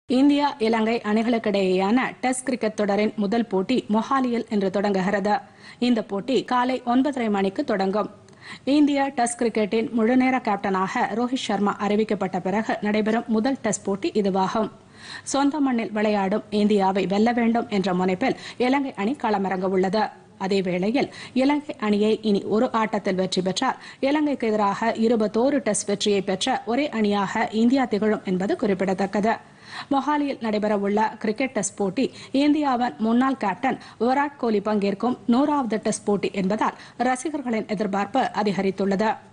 India இலங்கை அணிகளுக்கிடையேயான test cricket தொடரின் முதல் போட்டி மொஹாலியில் இன்று தொடங்குகிறது இந்த போட்டி காலை ஒன்பதரை மணிக்கு தொடங்கும் இந்திய டெஸ்ட் கிரிக்கெட்டின் முழுநேர கேப்டனாக ரோஹித் சர்மா அறிவிக்கப்பட்ட பிறகு நடைபெறும் முதல் டெஸ்ட் போட்டி இதுவாகும் சொந்த மண்ணில் விளையாடும் இந்தியாவை வெல்ல வேண்டும் என்ற முனைப்பில் இலங்கை அணி களமிறங்க உள்ளது அதேவேளையில் இலங்கை அணியை இனி ஒரு ஆட்டத்தில் வெற்றி பெற்றால் இலங்கைக்கு எதிராக இருபத்தோரு டெஸ்ட் வெற்றியை பெற்ற ஒரே அணியாக இந்தியா திகழும் என்பது குறிப்பிடத்தக்கது மொஹாலியில் நடைபெறவுள்ள கிரிக்கெட் டெஸ்ட் போட்டி இந்தியாவின் முன்னாள் கேப்டன் விராட் கோலி பங்கேற்கும் நூறாவது டெஸ்ட் போட்டி என்பதால் ரசிகர்களின் எதிர்பார்ப்பு அதிகரித்துள்ளது